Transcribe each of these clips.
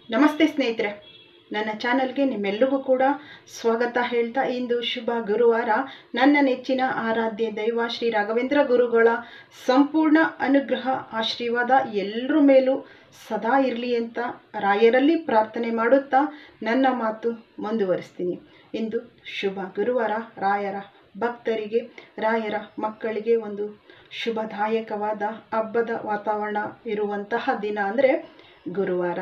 ನಮಸ್ತೆ ಸ್ನೇಹಿತರೆ ನನ್ನ ಚಾನಲ್ಗೆ ನಿಮ್ಮೆಲ್ಲರಿಗೂ ಕೂಡ ಸ್ವಾಗತ ಹೇಳ್ತಾ ಇಂದು ಶುಭ ಗುರುವಾರ ನನ್ನ ನೆಚ್ಚಿನ ಆರಾಧ್ಯ ದೈವ ಶ್ರೀ ರಾಘವೇಂದ್ರ ಗುರುಗಳ ಸಂಪೂರ್ಣ ಅನುಗ್ರಹ ಆಶೀರ್ವಾದ ಎಲ್ಲರ ಮೇಲೂ ಸದಾ ಇರಲಿ ಅಂತ ರಾಯರಲ್ಲಿ ಪ್ರಾರ್ಥನೆ ಮಾಡುತ್ತಾ ನನ್ನ ಮಾತು ಮುಂದುವರಿಸ್ತೀನಿ ಇಂದು ಶುಭ ಗುರುವಾರ ರಾಯರ ಭಕ್ತರಿಗೆ ರಾಯರ ಮಕ್ಕಳಿಗೆ ಒಂದು ಶುಭದಾಯಕವಾದ ಹಬ್ಬದ ವಾತಾವರಣ ಇರುವಂತಹ ದಿನ ಅಂದರೆ ಗುರುವಾರ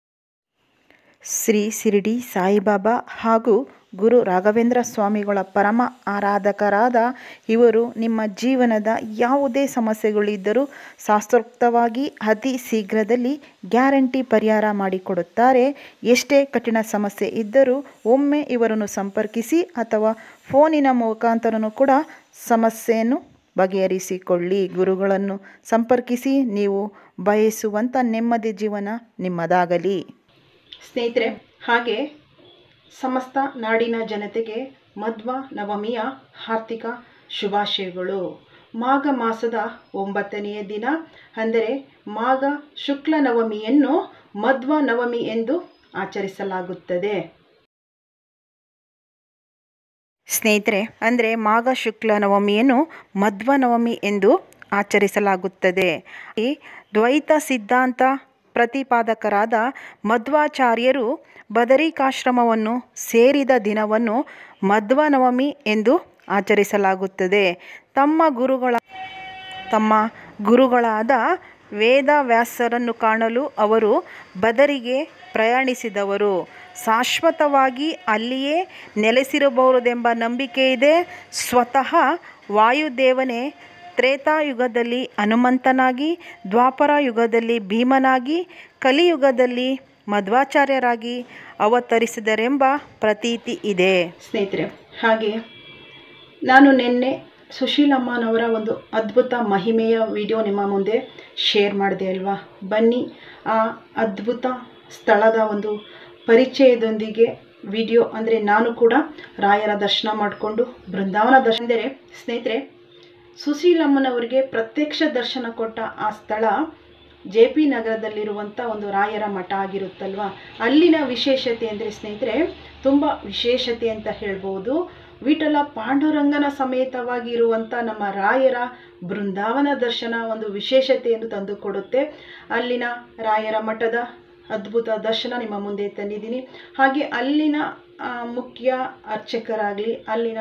ಶ್ರೀ ಶಿರಡಿ ಸಾಯಿಬಾಬಾ ಹಾಗೂ ಗುರು ರಾಘವೇಂದ್ರ ಸ್ವಾಮಿಗಳ ಪರಮ ಆರಾಧಕರಾದ ಇವರು ನಿಮ್ಮ ಜೀವನದ ಯಾವುದೇ ಸಮಸ್ಯೆಗಳಿದ್ದರೂ ಶಾಸ್ತ್ರೋಕ್ತವಾಗಿ ಅತಿ ಶೀಘ್ರದಲ್ಲಿ ಗ್ಯಾರಂಟಿ ಪರಿಹಾರ ಮಾಡಿಕೊಡುತ್ತಾರೆ ಎಷ್ಟೇ ಕಠಿಣ ಸಮಸ್ಯೆ ಇದ್ದರೂ ಒಮ್ಮೆ ಇವರನ್ನು ಸಂಪರ್ಕಿಸಿ ಅಥವಾ ಫೋನಿನ ಮುಖಾಂತರನೂ ಕೂಡ ಸಮಸ್ಯೆಯನ್ನು ಬಗೆಹರಿಸಿಕೊಳ್ಳಿ ಗುರುಗಳನ್ನು ಸಂಪರ್ಕಿಸಿ ನೀವು ಬಯಸುವಂಥ ನೆಮ್ಮದಿ ಜೀವನ ನಿಮ್ಮದಾಗಲಿ ಸ್ನೇಹಿತರೆ ಹಾಗೆ ಸಮಸ್ತ ನಾಡಿನ ಜನತೆಗೆ ಮಧ್ವ ನವಮಿಯ ಆರ್ಥಿಕ ಶುಭಾಶಯಗಳು ಮಾಘ ಮಾಸದ ಒಂಬತ್ತನೆಯ ದಿನ ಅಂದರೆ ಮಾಘ ಶುಕ್ಲ ನವಮಿಯನ್ನು ಮಧ್ವ ನವಮಿ ಎಂದು ಆಚರಿಸಲಾಗುತ್ತದೆ ಸ್ನೇಹಿತರೆ ಅಂದರೆ ಮಾಘ ಶುಕ್ಲ ನವಮಿಯನ್ನು ಮಧ್ವ ನವಮಿ ಎಂದು ಆಚರಿಸಲಾಗುತ್ತದೆ ಈ ದ್ವೈತ ಸಿದ್ಧಾಂತ ಪ್ರತಿಪಾದಕರಾದ ಮಧ್ವಾಚಾರ್ಯರು ಬದರಿಕಾಶ್ರಮವನ್ನು ಸೇರಿದ ದಿನವನ್ನು ಮಧ್ವ ನವಮಿ ಎಂದು ಆಚರಿಸಲಾಗುತ್ತದೆ ತಮ್ಮ ಗುರುಗಳ ತಮ್ಮ ಗುರುಗಳಾದ ವೇದವ್ಯಾಸರನ್ನು ಕಾಣಲು ಅವರು ಬದರಿಗೆ ಪ್ರಯಾಣಿಸಿದವರು ಶಾಶ್ವತವಾಗಿ ಅಲ್ಲಿಯೇ ನೆಲೆಸಿರಬಹುದೆಂಬ ನಂಬಿಕೆ ಇದೆ ಸ್ವತಃ ವಾಯುದೇವನೇ ತ್ರೇತಾಯುಗದಲ್ಲಿ ಹನುಮಂತನಾಗಿ ದ್ವಾಪರ ಯುಗದಲ್ಲಿ ಭೀಮನಾಗಿ ಕಲಿಯುಗದಲ್ಲಿ ಮಧ್ವಾಚಾರ್ಯರಾಗಿ ಅವತರಿಸಿದರೆಂಬ ಪ್ರತೀತಿ ಇದೆ ಸ್ನೇಹಿತರೆ ಹಾಗೆ ನಾನು ನಿನ್ನೆ ಸುಶೀಲಮ್ಮನವರ ಒಂದು ಅದ್ಭುತ ಮಹಿಮೆಯ ವಿಡಿಯೋ ನಿಮ್ಮ ಮುಂದೆ ಶೇರ್ ಮಾಡಿದೆ ಅಲ್ವಾ ಬನ್ನಿ ಆ ಅದ್ಭುತ ಸ್ಥಳದ ಒಂದು ಪರಿಚಯದೊಂದಿಗೆ ವಿಡಿಯೋ ಅಂದರೆ ನಾನು ಕೂಡ ರಾಯರ ದರ್ಶನ ಮಾಡಿಕೊಂಡು ಬೃಂದಾವನ ದರ್ಶನ ಅಂದರೆ ಸ್ನೇಹಿತರೆ ಸುಶೀಲಮ್ಮನವರಿಗೆ ಪ್ರತ್ಯಕ್ಷ ದರ್ಶನ ಕೊಟ್ಟ ಆ ಸ್ಥಳ ಜೆ ಪಿ ನಗರದಲ್ಲಿರುವಂಥ ಒಂದು ರಾಯರ ಮಠ ಆಗಿರುತ್ತಲ್ವ ಅಲ್ಲಿನ ವಿಶೇಷತೆ ಅಂದರೆ ಸ್ನೇಹಿತರೆ ತುಂಬ ವಿಶೇಷತೆ ಅಂತ ಹೇಳ್ಬೋದು ವಿಠಲ ಪಾಂಡುರಂಗನ ಸಮೇತವಾಗಿ ಇರುವಂಥ ನಮ್ಮ ರಾಯರ ಬೃಂದಾವನ ದರ್ಶನ ಒಂದು ವಿಶೇಷತೆಯನ್ನು ತಂದುಕೊಡುತ್ತೆ ಅಲ್ಲಿನ ರಾಯರ ಮಠದ ಅದ್ಭುತ ದರ್ಶನ ನಿಮ್ಮ ಮುಂದೆ ತಂದಿದ್ದೀನಿ ಹಾಗೆ ಅಲ್ಲಿನ ಮುಖ್ಯ ಅರ್ಚಕರಾಗಲಿ ಅಲ್ಲಿನ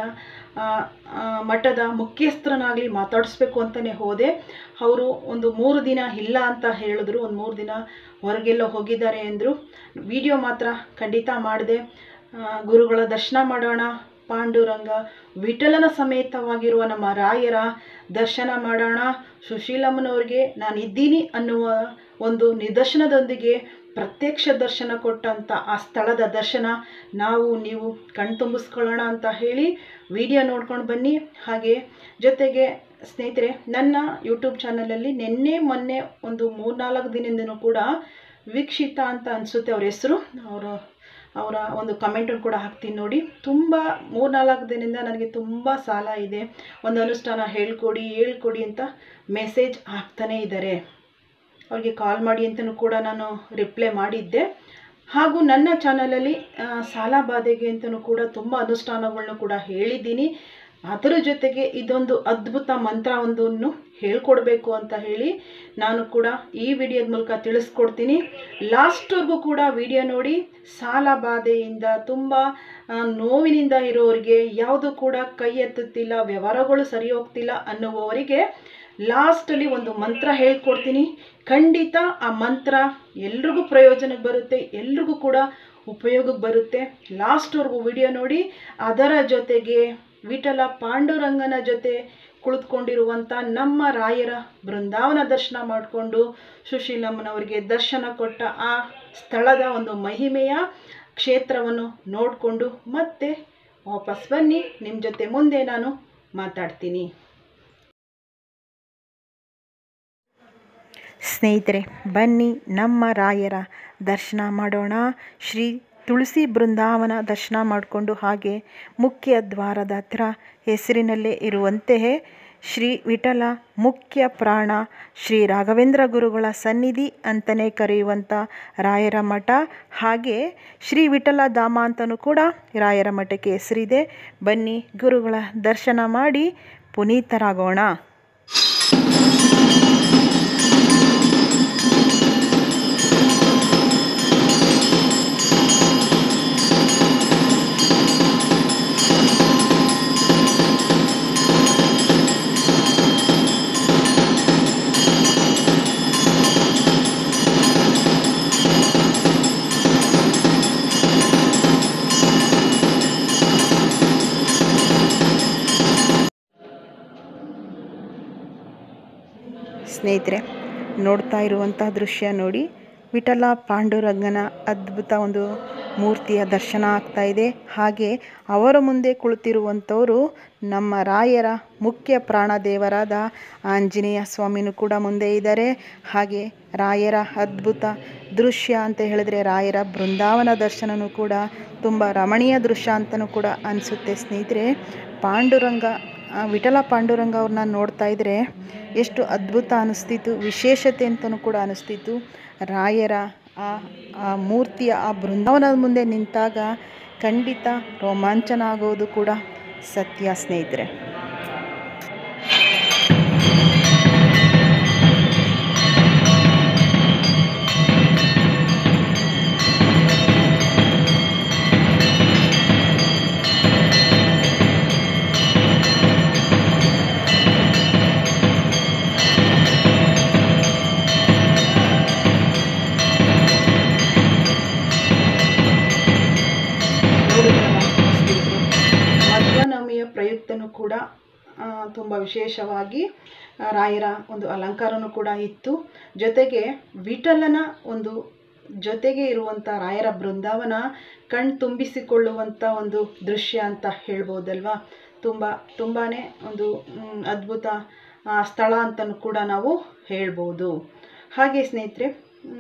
ಮಠದ ಮುಖ್ಯಸ್ಥರನ್ನಾಗಲಿ ಮಾತಾಡಿಸ್ಬೇಕು ಅಂತಲೇ ಹೋದೆ ಅವರು ಒಂದು ಮೂರು ದಿನ ಇಲ್ಲ ಅಂತ ಹೇಳಿದ್ರು ಒಂದು ಮೂರು ದಿನ ಹೊರಗೆಲ್ಲ ಹೋಗಿದ್ದಾರೆ ಅಂದರು ವಿಡಿಯೋ ಮಾತ್ರ ಖಂಡಿತ ಮಾಡಿದೆ ಗುರುಗಳ ದರ್ಶನ ಮಾಡೋಣ ಪಾಂಡುರಂಗ ವಿಠಲನ ಸಮೇತವಾಗಿರುವ ನಮ್ಮ ರಾಯರ ದರ್ಶನ ಮಾಡೋಣ ಸುಶೀಲಮ್ಮನವ್ರಿಗೆ ನಾನು ಇದ್ದೀನಿ ಅನ್ನುವ ಒಂದು ನಿದರ್ಶನದೊಂದಿಗೆ ಪ್ರತ್ಯಕ್ಷ ದರ್ಶನ ಕೊಟ್ಟಂಥ ಆ ಸ್ಥಳದ ದರ್ಶನ ನಾವು ನೀವು ಕಣ್ತುಂಬಿಸ್ಕೊಳ್ಳೋಣ ಅಂತ ಹೇಳಿ ವಿಡಿಯೋ ನೋಡ್ಕೊಂಡು ಬನ್ನಿ ಹಾಗೆ ಜೊತೆಗೆ ಸ್ನೇಹಿತರೆ ನನ್ನ ಯೂಟ್ಯೂಬ್ ಚಾನಲಲ್ಲಿ ನಿನ್ನೆ ಮೊನ್ನೆ ಒಂದು ಮೂರ್ನಾಲ್ಕು ದಿನದಿಂದನೂ ಕೂಡ ವೀಕ್ಷಿತ ಅಂತ ಅನಿಸುತ್ತೆ ಅವ್ರ ಹೆಸರು ಅವರು ಅವರ ಒಂದು ಕಮೆಂಟನ್ನು ಕೂಡ ಹಾಕ್ತೀನಿ ನೋಡಿ ತುಂಬ ಮೂರ್ನಾಲ್ಕು ದಿನದಿಂದ ನನಗೆ ತುಂಬ ಸಾಲ ಇದೆ ಒಂದು ಅನುಷ್ಠಾನ ಹೇಳ್ಕೊಡಿ ಹೇಳ್ಕೊಡಿ ಅಂತ ಮೆಸೇಜ್ ಹಾಕ್ತಾನೇ ಇದ್ದಾರೆ ಅವ್ರಿಗೆ ಕಾಲ್ ಮಾಡಿ ಅಂತಲೂ ಕೂಡ ನಾನು ರಿಪ್ಲೈ ಮಾಡಿದ್ದೆ ಹಾಗೂ ನನ್ನ ಚಾನಲಲ್ಲಿ ಸಾಲ ಬಾಧೆಗೆ ಅಂತಲೂ ಕೂಡ ತುಂಬ ಅನುಷ್ಠಾನಗಳನ್ನೂ ಕೂಡ ಹೇಳಿದ್ದೀನಿ ಅದರ ಜೊತೆಗೆ ಇದೊಂದು ಅದ್ಭುತ ಮಂತ್ರವೊಂದನ್ನು ಹೇಳ್ಕೊಡ್ಬೇಕು ಅಂತ ಹೇಳಿ ನಾನು ಕೂಡ ಈ ವಿಡಿಯೋದ ಮೂಲಕ ತಿಳಿಸ್ಕೊಡ್ತೀನಿ ಲಾಸ್ಟ್ವರೆಗೂ ಕೂಡ ವಿಡಿಯೋ ನೋಡಿ ಸಾಲ ಬಾಧೆಯಿಂದ ತುಂಬ ನೋವಿನಿಂದ ಇರೋರಿಗೆ ಯಾವುದು ಕೂಡ ಕೈ ಎತ್ತುತ್ತಿಲ್ಲ ವ್ಯವಹಾರಗಳು ಸರಿ ಹೋಗ್ತಿಲ್ಲ ಅನ್ನುವವರಿಗೆ ಲಾಸ್ಟಲ್ಲಿ ಒಂದು ಮಂತ್ರ ಹೇಳ್ಕೊಡ್ತೀನಿ ಖಂಡಿತ ಆ ಮಂತ್ರ ಎಲ್ರಿಗೂ ಪ್ರಯೋಜನಕ್ಕೆ ಬರುತ್ತೆ ಎಲ್ರಿಗೂ ಕೂಡ ಉಪಯೋಗಕ್ಕೆ ಬರುತ್ತೆ ಲಾಸ್ಟ್ವರೆಗೂ ವಿಡಿಯೋ ನೋಡಿ ಅದರ ಜೊತೆಗೆ ವಿಠಲ ಪಾಂಡುರಂಗನ ಜೊತೆ ಕುಳಿತುಕೊಂಡಿರುವಂಥ ನಮ್ಮ ರಾಯರ ಬೃಂದಾವನ ದರ್ಶನ ಮಾಡಿಕೊಂಡು ಸುಶೀಲಮ್ಮನವರಿಗೆ ದರ್ಶನ ಕೊಟ್ಟ ಆ ಸ್ಥಳದ ಒಂದು ಮಹಿಮೆಯ ಕ್ಷೇತ್ರವನ್ನು ನೋಡಿಕೊಂಡು ಮತ್ತೆ ವಾಪಸ್ ಬನ್ನಿ ನಿಮ್ಮ ಜೊತೆ ಮುಂದೆ ನಾನು ಮಾತಾಡ್ತೀನಿ ಸ್ನೇಹಿತರೆ ಬನ್ನಿ ನಮ್ಮ ರಾಯರ ದರ್ಶನ ಮಾಡೋಣ ಶ್ರೀ ತುಳಸಿ ಬೃಂದಾವನ ದರ್ಶನ ಮಾಡಿಕೊಂಡು ಹಾಗೆ ಮುಖ್ಯ ದ್ವಾರದ ಹತ್ರ ಹೆಸರಿನಲ್ಲೇ ಇರುವಂತೆ ಶ್ರೀ ವಿಠಲ ಮುಖ್ಯ ಪ್ರಾಣ ಶ್ರೀ ರಾಘವೇಂದ್ರ ಗುರುಗಳ ಸನ್ನಿಧಿ ಅಂತಲೇ ಕರೆಯುವಂಥ ರಾಯರ ಮಠ ಹಾಗೆ ಶ್ರೀ ವಿಠಲ ಧಾಮ ಅಂತಲೂ ಕೂಡ ರಾಯರ ಮಠಕ್ಕೆ ಹೆಸರಿದೆ ಬನ್ನಿ ಗುರುಗಳ ದರ್ಶನ ಮಾಡಿ ಪುನೀತರಾಗೋಣ ಸ್ನೇಹಿತರೆ ನೋಡ್ತಾ ಇರುವಂಥ ದೃಶ್ಯ ನೋಡಿ ವಿಠಲ ಪಾಂಡುರಂಗನ ಅದ್ಭುತ ಒಂದು ಮೂರ್ತಿಯ ದರ್ಶನ ಆಗ್ತಾ ಇದೆ ಹಾಗೆ ಅವರ ಮುಂದೆ ಕುಳಿತಿರುವಂಥವರು ನಮ್ಮ ರಾಯರ ಮುಖ್ಯ ಪ್ರಾಣದೇವರಾದ ಆಂಜನೇಯ ಸ್ವಾಮಿನೂ ಕೂಡ ಮುಂದೆ ಇದ್ದಾರೆ ಹಾಗೆ ರಾಯರ ಅದ್ಭುತ ದೃಶ್ಯ ಅಂತ ಹೇಳಿದ್ರೆ ರಾಯರ ಬೃಂದಾವನ ದರ್ಶನವೂ ಕೂಡ ತುಂಬ ರಮಣೀಯ ದೃಶ್ಯ ಅಂತಲೂ ಕೂಡ ಅನಿಸುತ್ತೆ ಸ್ನೇಹಿತರೆ ಪಾಂಡುರಂಗ ವಿಠಲ ಪಾಂಡುರಂಗ ಅವ್ರನ್ನ ನೋಡ್ತಾ ಇದ್ದರೆ ಎಷ್ಟು ಅದ್ಭುತ ಅನ್ನಿಸ್ತಿತ್ತು ವಿಶೇಷತೆ ಅಂತಲೂ ಕೂಡ ಅನ್ನಿಸ್ತಿತ್ತು ರಾಯರ ಆ ಆ ಮೂರ್ತಿಯ ಆ ಬೃಂದಾವನದ ಮುಂದೆ ನಿಂತಾಗ ಖಂಡಿತ ರೋಮಾಂಚನ ಆಗೋದು ಕೂಡ ಸತ್ಯ ಸ್ನೇಹಿತರೆ ಮಧ್ವನವಮಿಯ ಪ್ರಯುಕ್ತನೂ ಕೂಡ ತುಂಬ ವಿಶೇಷವಾಗಿ ರಾಯರ ಒಂದು ಅಲಂಕಾರನೂ ಕೂಡ ಇತ್ತು ಜೊತೆಗೆ ವಿಠಲನ ಒಂದು ಜೊತೆಗೆ ಇರುವಂಥ ರಾಯರ ಬೃಂದಾವನ ಕಣ್ ತುಂಬಿಸಿಕೊಳ್ಳುವಂಥ ಒಂದು ದೃಶ್ಯ ಅಂತ ಹೇಳ್ಬೋದಲ್ವಾ ತುಂಬ ತುಂಬಾ ಒಂದು ಅದ್ಭುತ ಸ್ಥಳ ಅಂತಲೂ ಕೂಡ ನಾವು ಹೇಳ್ಬೋದು ಹಾಗೆ ಸ್ನೇಹಿತರೆ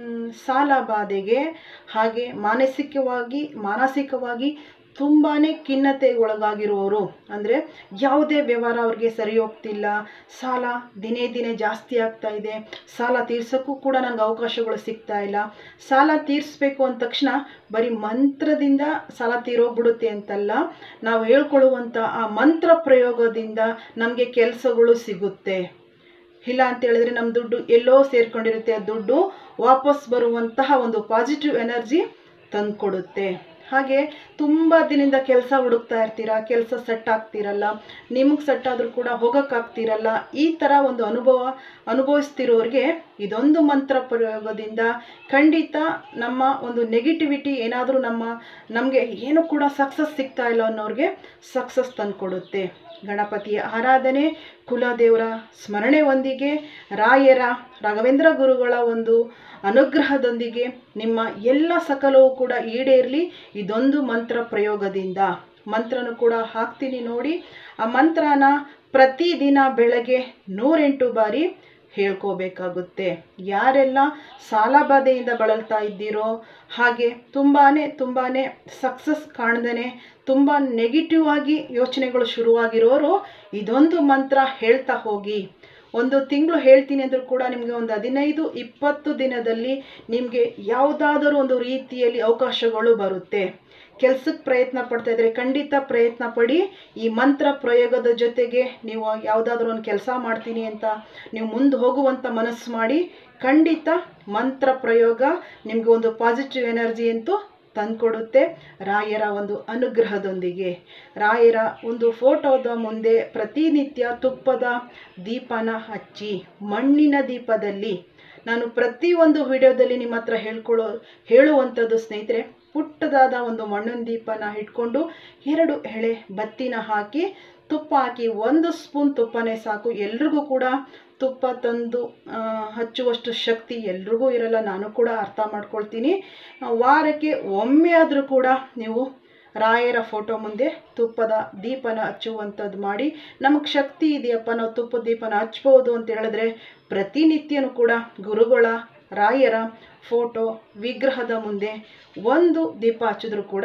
ಸಾಲ ಬಾಧೆಗೆ ಹಾಗೆ ಮಾನಸಿಕವಾಗಿ ಮಾನಸಿಕವಾಗಿ ತುಂಬಾ ಖಿನ್ನತೆಗೆ ಒಳಗಾಗಿರುವವರು ಅಂದರೆ ಯಾವುದೇ ವ್ಯವಹಾರ ಅವ್ರಿಗೆ ಸರಿ ಹೋಗ್ತಿಲ್ಲ ಸಾಲ ದಿನೇ ದಿನೇ ಜಾಸ್ತಿ ಆಗ್ತಾ ಇದೆ ಸಾಲ ತೀರ್ಸೋಕ್ಕೂ ಕೂಡ ನನಗೆ ಅವಕಾಶಗಳು ಸಿಗ್ತಾ ಇಲ್ಲ ಸಾಲ ತೀರಿಸ್ಬೇಕು ಅಂದ ತಕ್ಷಣ ಬರೀ ಮಂತ್ರದಿಂದ ಸಾಲ ತೀರೋಗ್ಬಿಡುತ್ತೆ ಅಂತಲ್ಲ ನಾವು ಹೇಳ್ಕೊಳ್ಳುವಂಥ ಆ ಮಂತ್ರ ಪ್ರಯೋಗದಿಂದ ನಮಗೆ ಕೆಲಸಗಳು ಸಿಗುತ್ತೆ ಇಲ್ಲ ಅಂತ ಹೇಳಿದ್ರೆ ನಮ್ಮ ದುಡ್ಡು ಎಲ್ಲೋ ಸೇರ್ಕೊಂಡಿರುತ್ತೆ ಆ ದುಡ್ಡು ವಾಪಸ್ ಬರುವಂತಹ ಒಂದು ಪಾಸಿಟಿವ್ ಎನರ್ಜಿ ತಂದುಕೊಡುತ್ತೆ ಹಾಗೆ ತುಂಬ ದಿನದಿಂದ ಕೆಲಸ ಹುಡುಕ್ತಾ ಇರ್ತೀರ ಕೆಲಸ ಸೆಟ್ ಆಗ್ತಿರಲ್ಲ ನಿಮಗೆ ಸೆಟ್ ಆದರೂ ಕೂಡ ಹೋಗೋಕ್ಕಾಗ್ತಿರಲ್ಲ ಈ ಥರ ಒಂದು ಅನುಭವ ಅನುಭವಿಸ್ತಿರೋರಿಗೆ ಇದೊಂದು ಮಂತ್ರ ಪ್ರಯೋಗದಿಂದ ಖಂಡಿತ ನಮ್ಮ ಒಂದು ನೆಗೆಟಿವಿಟಿ ಏನಾದರೂ ನಮ್ಮ ನಮಗೆ ಏನು ಕೂಡ ಸಕ್ಸಸ್ ಸಿಗ್ತಾ ಇಲ್ಲ ಅನ್ನೋರಿಗೆ ಸಕ್ಸಸ್ ತಂದುಕೊಡುತ್ತೆ ಗಣಪತಿಯ ಆರಾಧನೆ ಕುಲದೇವರ ಸ್ಮರಣೆ ಒಂದಿಗೆ ರಾಯರ ರಾಘವೇಂದ್ರ ಗುರುಗಳ ಒಂದು ಅನುಗ್ರಹದೊಂದಿಗೆ ನಿಮ್ಮ ಎಲ್ಲ ಸಕಲವೂ ಕೂಡ ಈಡೇರಲಿ ಇದೊಂದು ಮಂತ್ರ ಪ್ರಯೋಗದಿಂದ ಮಂತ್ರನೂ ಕೂಡ ಹಾಕ್ತೀನಿ ನೋಡಿ ಆ ಮಂತ್ರನ ಪ್ರತಿದಿನ ಬೆಳಗ್ಗೆ ನೂರೆಂಟು ಬಾರಿ ಹೇಳ್ಕೋಬೇಕಾಗುತ್ತೆ ಯಾರೆಲ್ಲ ಸಾಲಬಾಧೆಯಿಂದ ಬಳಲ್ತಾ ಇದ್ದೀರೋ ಹಾಗೆ ತುಂಬಾ ತುಂಬಾ ಸಕ್ಸಸ್ ಕಾಣ್ದೇ ತುಂಬ ನೆಗೆಟಿವ್ ಆಗಿ ಯೋಚನೆಗಳು ಶುರುವಾಗಿರೋರು ಇದೊಂದು ಮಂತ್ರ ಹೇಳ್ತಾ ಹೋಗಿ ಒಂದು ತಿಂಗಳು ಹೇಳ್ತೀನಿ ಅಂದರೂ ಕೂಡ ನಿಮಗೆ ಒಂದು ಹದಿನೈದು ಇಪ್ಪತ್ತು ದಿನದಲ್ಲಿ ನಿಮಗೆ ಯಾವುದಾದರೂ ಒಂದು ರೀತಿಯಲ್ಲಿ ಅವಕಾಶಗಳು ಬರುತ್ತೆ ಕೆಲಸಕ್ಕೆ ಪ್ರಯತ್ನ ಪಡ್ತಾ ಇದ್ರೆ ಖಂಡಿತ ಪ್ರಯತ್ನ ಪಡಿ ಈ ಮಂತ್ರ ಪ್ರಯೋಗದ ಜೊತೆಗೆ ನೀವು ಯಾವುದಾದ್ರೂ ಒಂದು ಕೆಲಸ ಮಾಡ್ತೀನಿ ಅಂತ ನೀವು ಮುಂದೆ ಹೋಗುವಂಥ ಮನಸ್ಸು ಮಾಡಿ ಖಂಡಿತ ಮಂತ್ರ ಪ್ರಯೋಗ ನಿಮಗೆ ಒಂದು ಪಾಸಿಟಿವ್ ಎನರ್ಜಿ ಅಂತೂ ತಂದುಕೊಡುತ್ತೆ ರಾಯರ ಒಂದು ಅನುಗ್ರಹದೊಂದಿಗೆ ರಾಯರ ಒಂದು ಫೋಟೋದ ಮುಂದೆ ಪ್ರತಿನಿತ್ಯ ತುಪ್ಪದ ದೀಪನ ಹಚ್ಚಿ ಮಣ್ಣಿನ ದೀಪದಲ್ಲಿ ನಾನು ಪ್ರತಿಯೊಂದು ವಿಡಿಯೋದಲ್ಲಿ ನಿಮ್ಮ ಹತ್ರ ಹೇಳ್ಕೊಳ್ಳೋ ಹೇಳುವಂಥದ್ದು ಸ್ನೇಹಿತರೆ ಪುಟ್ಟದಾದ ಒಂದು ಮಣ್ಣಿನ ದೀಪನ ಇಟ್ಕೊಂಡು ಎರಡು ಎಳೆ ಬತ್ತಿನ ಹಾಕಿ ತುಪ್ಪ ಹಾಕಿ ಒಂದು ಸ್ಪೂನ್ ತುಪ್ಪನೇ ಸಾಕು ಎಲ್ರಿಗೂ ಕೂಡ ತುಪ್ಪ ತಂದು ಹಚ್ಚುವಷ್ಟು ಶಕ್ತಿ ಎಲ್ರಿಗೂ ಇರಲ್ಲ ನಾನು ಕೂಡ ಅರ್ಥ ಮಾಡ್ಕೊಳ್ತೀನಿ ವಾರಕ್ಕೆ ಒಮ್ಮೆ ಆದರೂ ಕೂಡ ನೀವು ರಾಯರ ಫೋಟೋ ಮುಂದೆ ತುಪ್ಪದ ದೀಪನ ಹಚ್ಚುವಂಥದ್ದು ಮಾಡಿ ನಮಗೆ ಶಕ್ತಿ ಇದೆಯಪ್ಪ ನಾವು ತುಪ್ಪದ ದೀಪನ ಹಚ್ಬೋದು ಅಂತ ಹೇಳಿದ್ರೆ ಪ್ರತಿನಿತ್ಯನೂ ಕೂಡ ಗುರುಗಳ ರಾಯರ ಫೋಟೋ ವಿಗ್ರಹದ ಮುಂದೆ ಒಂದು ದೀಪ ಹಚ್ಚಿದ್ರೂ ಕೂಡ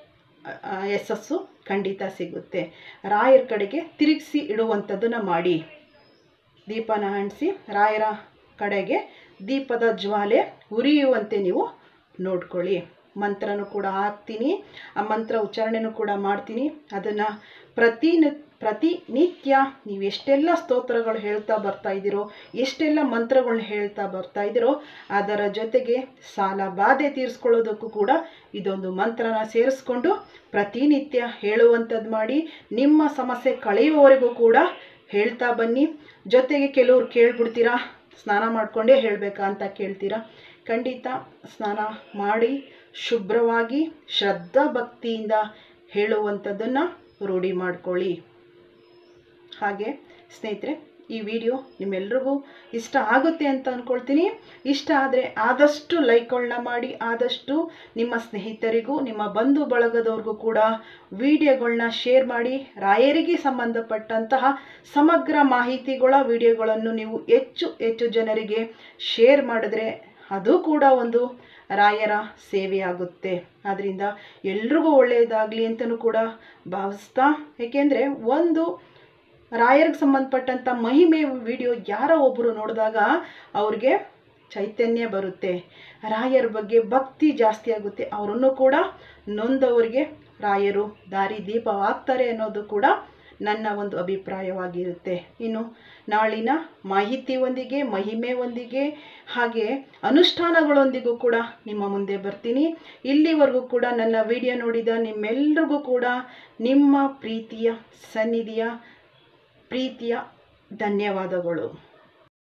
ಆ, ಯಶಸ್ಸು ಖಂಡಿತ ಸಿಗುತ್ತೆ ರಾಯರ ಕಡೆಗೆ ತಿರುಗಿಸಿ ಇಡುವಂಥದ್ದನ್ನು ಮಾಡಿ ದೀಪನ ಅಂಟಿಸಿ ರಾಯರ ಕಡೆಗೆ ದೀಪದ ಜ್ವಾಲೆ ಉರಿಯುವಂತೆ ನೀವು ನೋಡ್ಕೊಳ್ಳಿ ಮಂತ್ರನೂ ಕೂಡ ಹಾಕ್ತೀನಿ ಆ ಮಂತ್ರ ಉಚ್ಚಾರಣೆನೂ ಕೂಡ ಮಾಡ್ತೀನಿ ಅದನ್ನು ಪ್ರತಿನಿ ಪ್ರತಿನಿತ್ಯ ನೀವು ಎಷ್ಟೆಲ್ಲ ಸ್ತೋತ್ರಗಳು ಹೇಳ್ತಾ ಬರ್ತಾ ಇದ್ದೀರೋ ಎಷ್ಟೆಲ್ಲ ಮಂತ್ರಗಳನ್ನ ಹೇಳ್ತಾ ಬರ್ತಾ ಇದ್ದೀರೋ ಅದರ ಜೊತೆಗೆ ಸಾಲ ಬಾಧೆ ತೀರಿಸ್ಕೊಳ್ಳೋದಕ್ಕೂ ಕೂಡ ಇದೊಂದು ಮಂತ್ರನ ಸೇರಿಸ್ಕೊಂಡು ಪ್ರತಿನಿತ್ಯ ಹೇಳುವಂಥದ್ದು ಮಾಡಿ ನಿಮ್ಮ ಸಮಸ್ಯೆ ಕಳೆಯುವವರೆಗೂ ಕೂಡ ಹೇಳ್ತಾ ಬನ್ನಿ ಜೊತೆಗೆ ಕೆಲವ್ರು ಕೇಳ್ಬಿಡ್ತೀರಾ ಸ್ನಾನ ಮಾಡಿಕೊಂಡೇ ಹೇಳಬೇಕಾ ಅಂತ ಕೇಳ್ತೀರಾ ಖಂಡಿತ ಸ್ನಾನ ಮಾಡಿ ಶುಭ್ರವಾಗಿ ಶ್ರದ್ಧಾ ಭಕ್ತಿಯಿಂದ ಹೇಳುವಂಥದ್ದನ್ನು ರೂಢಿ ಮಾಡ್ಕೊಳ್ಳಿ ಹಾಗೆ ಸ್ನೇಹಿತರೆ ಈ ವಿಡಿಯೋ ನಿಮ್ಮೆಲ್ರಿಗೂ ಇಷ್ಟ ಆಗುತ್ತೆ ಅಂತ ಅಂದ್ಕೊಳ್ತೀನಿ ಇಷ್ಟ ಆದರೆ ಆದಷ್ಟು ಲೈಕ್ಗಳನ್ನ ಮಾಡಿ ಆದಷ್ಟು ನಿಮ್ಮ ಸ್ನೇಹಿತರಿಗೂ ನಿಮ್ಮ ಬಂಧು ಬಳಗದವ್ರಿಗೂ ಕೂಡ ವಿಡಿಯೋಗಳನ್ನ ಶೇರ್ ಮಾಡಿ ರಾಯರಿಗೆ ಸಂಬಂಧಪಟ್ಟಂತಹ ಸಮಗ್ರ ಮಾಹಿತಿಗಳ ವಿಡಿಯೋಗಳನ್ನು ನೀವು ಹೆಚ್ಚು ಹೆಚ್ಚು ಜನರಿಗೆ ಶೇರ್ ಮಾಡಿದ್ರೆ ಅದು ಕೂಡ ಒಂದು ರಾಯರ ಸೇವೆಯಾಗುತ್ತೆ ಆದ್ದರಿಂದ ಎಲ್ರಿಗೂ ಒಳ್ಳೆಯದಾಗಲಿ ಅಂತಲೂ ಕೂಡ ಭಾವಿಸ್ತಾ ಏಕೆಂದರೆ ಒಂದು ರಾಯರಿಗೆ ಸಂಬಂಧಪಟ್ಟಂಥ ಮಹಿಮೆ ವಿಡಿಯೋ ಯಾರೋ ಒಬ್ಬರು ನೋಡಿದಾಗ ಅವ್ರಿಗೆ ಚೈತನ್ಯ ಬರುತ್ತೆ ರಾಯರ ಬಗ್ಗೆ ಭಕ್ತಿ ಜಾಸ್ತಿ ಆಗುತ್ತೆ ಅವರನ್ನು ಕೂಡ ನೊಂದವರಿಗೆ ರಾಯರು ದಾರಿ ದೀಪವಾಗ್ತಾರೆ ಅನ್ನೋದು ಕೂಡ ನನ್ನ ಒಂದು ಅಭಿಪ್ರಾಯವಾಗಿರುತ್ತೆ ಇನ್ನು ನಾಳಿನ ಮಾಹಿತಿಯೊಂದಿಗೆ ಮಹಿಮೆಯೊಂದಿಗೆ ಹಾಗೆ ಅನುಷ್ಠಾನಗಳೊಂದಿಗೂ ಕೂಡ ನಿಮ್ಮ ಮುಂದೆ ಬರ್ತೀನಿ ಇಲ್ಲಿವರೆಗೂ ಕೂಡ ನನ್ನ ವಿಡಿಯೋ ನೋಡಿದ ನಿಮ್ಮೆಲ್ರಿಗೂ ಕೂಡ ನಿಮ್ಮ ಪ್ರೀತಿಯ ಸನ್ನಿಧಿಯ ಪ್ರೀತಿಯ ಧನ್ಯವಾದಗಳು